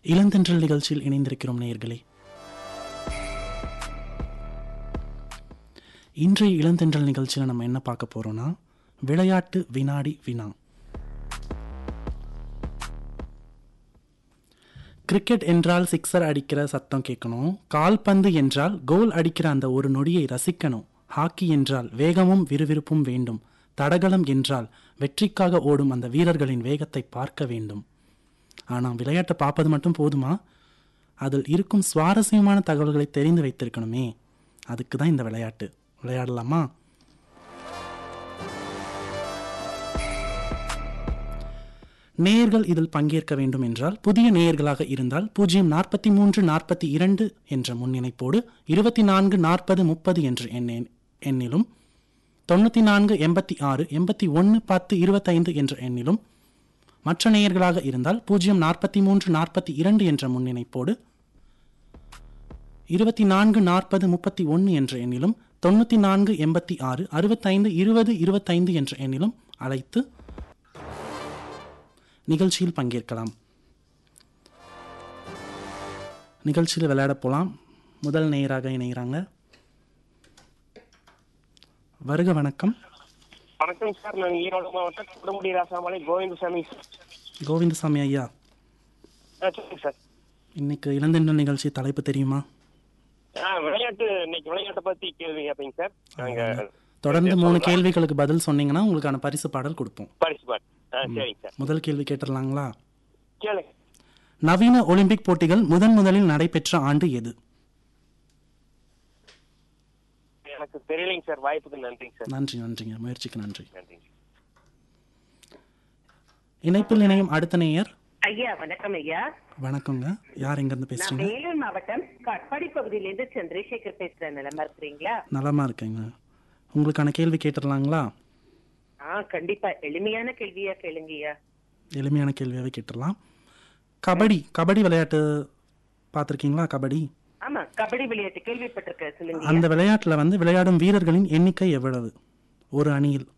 இளந்தென்றல் நிகழ்ச்சியில் இணைந்திருக்கிறோம் நேயர்களே இன்றைய இளந்தென்றல் நிகழ்ச்சியில் நம்ம என்ன பார்க்க போறோம்னா விளையாட்டு வினாடி வினா கிரிக்கெட் என்றால் சிக்ஸர் அடிக்கிற சத்தம் கேட்கணும் கால்பந்து என்றால் கோல் அடிக்கிற அந்த ஒரு நொடியை ரசிக்கணும் ஹாக்கி என்றால் வேகமும் விறுவிறுப்பும் வேண்டும் தடகளம் என்றால் வெற்றிக்காக ஓடும் அந்த வீரர்களின் வேகத்தை பார்க்க வேண்டும் ஆனால் விளையாட்டை பார்ப்பது மட்டும் போதுமா அதில் இருக்கும் சுவாரஸ்யமான தகவல்களை தெரிந்து வைத்திருக்கணுமே அதுக்கு தான் இந்த விளையாட்டு விளையாடலாமா நேயர்கள் இதில் பங்கேற்க வேண்டும் என்றால் புதிய நேயர்களாக இருந்தால் பூஜ்ஜியம் நாற்பத்தி மூன்று நாற்பத்தி இரண்டு என்ற முன்னிணைப்போடு இருபத்தி நான்கு நாற்பது முப்பது என்ற எண்ண- எண்ணிலும் தொண்ணூற்றி நான்கு எண்பத்தி ஆறு எண்பத்தி ஒன்று பத்து இருபத்தைந்து என்ற எண்ணிலும் மற்ற நேயர்களாக இருந்தால் பூஜ்ஜியம் நாற்பத்தி மூன்று நாற்பத்தி இரண்டு என்ற முன்னிணைப்போடு இருபத்தி நான்கு நாற்பது முப்பத்தி ஒன்று என்ற எண்ணிலும் தொண்ணூற்றி நான்கு எண்பத்தி ஆறு அறுபத்தைந்து இருபது இருபத்தைந்து என்ற எண்ணிலும் அழைத்து நிகழ்ச்சியில் பங்கேற்கலாம் நிகழ்ச்சியில் விளையாட போலாம் முதல் நேயராக இணைகிறாங்க வருக வணக்கம் வணக்கம் சார் நான் ஈரோடு மாவட்டம் குடமுடி ராசாமலை கோவிந்தசாமி சார். கோவிந்தசாமி ஐயா ஆ, சொல்லுங்க சார் இன்னைக்கு இளந்தென்றல் நிகழ்ச்சி தலைப்பு தெரியுமா ஆ விளையாட்டு இன்னைக்கு விளையாட்டை பத்தி கேள்வி கேட்பீங்க சார் நாங்க தொடர்ந்து மூணு கேள்விகளுக்கு பதில் சொன்னீங்கன்னா உங்களுக்கான பரிசு பாடல் கொடுப்போம் பரிசு பாட் ஆ சரிங்க சார் முதல் கேள்வி கேட்டுடலாங்களா கேளுங்க நவீன ஒலிம்பிக் போட்டிகள் முதன் முதலில் நடைபெற்ற ஆண்டு எது எனக்கு தெரியலைங்க சார் வாய்ப்புக்கு நன்றிங்க சார் நன்றி நன்றிங்க முயற்சிக்கு நன்றி நன்றிங்க இணைப்பில் இணையும் அடுத்த நேயர் ஐயா வணக்கம் ஐயா வணக்கங்க யார் எங்கேருந்து நான் பேசுறீங்க வேலூர் மாவட்டம் காட்பாடி பகுதியிலிருந்து சந்திரசேகர் பேசுறேன் நிலமா இருக்கிறீங்களா நலமா இருக்கேங்க உங்களுக்கான கேள்வி கேட்டுடலாங்களா ஆ கண்டிப்பா எளிமையான கேள்வியா கேளுங்கய்யா எளிமையான கேள்வியாகவே கேட்டுடலாம் கபடி கபடி விளையாட்டு பார்த்துருக்கீங்களா கபடி ஆமா கபடி விளையாட்டு கேள்விப்பட்டிருக்க சொல்லுங்க அந்த விளையாட்டில் வந்து விளையாடும் வீரர்களின் எண்ணிக்கை எவ்வளவு ஒரு அணியில்